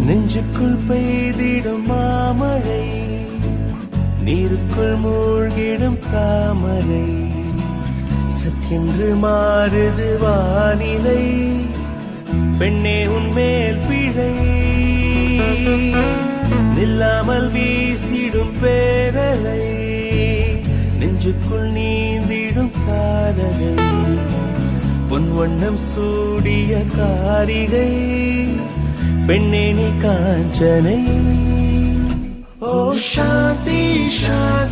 நெஞ்சுக்குள் பெய்திடும் மாமழை நீருக்குள் மூழ்கிடும் தாமரை சற்றென்று மாறுது வானிலை பெண்ணே உன்மேல் பிழை நில்லாமல் வீசிடும் பேரலை நெஞ்சுக்குள் நீந்திடும் காதலை பொன் வண்ணம் சூடிய காரிகை பெண்ணே நீ காஞ்சனை ஓ சாந்தி சாந்தி